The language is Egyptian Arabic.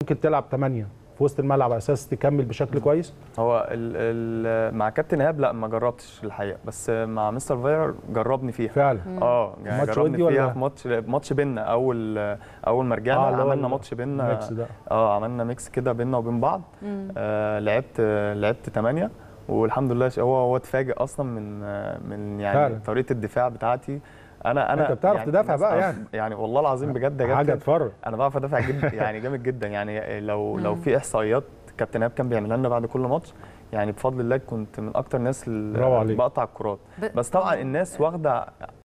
ممكن تلعب 8 في وسط الملعب على اساس تكمل بشكل كويس هو ال ال مع كابتن ايهاب لا ما جربتش الحقيقه بس مع مستر فاير جربني فيها فعلا اه يعني ماتش جربني ودي ولا؟ فيها في ماتش ماتش بينا اول اول ما رجعنا آه، اللي هو عملنا ال- ماتش بينا الميكس ده اه عملنا ميكس كده بينا وبين بعض آه لعبت لعبت 8 والحمد لله ش- هو هو اتفاجئ اصلا من آه، من يعني فعلا. طريقه الدفاع بتاعتي انا انا أنت بتعرف يعني تدافع بقى الناس يعني. تعرف- يعني والله العظيم بجد يا حاجه كابتن تفرج انا بعرف ادافع جدا يعني جامد جدا يعني لو لو في احصائيات كابتن ايهاب كان بيعملها لنا بعد كل ماتش يعني بفضل الله كنت من اكتر الناس برافو عليك. اللي بقطع الكرات ب- بس طبعا الناس واخده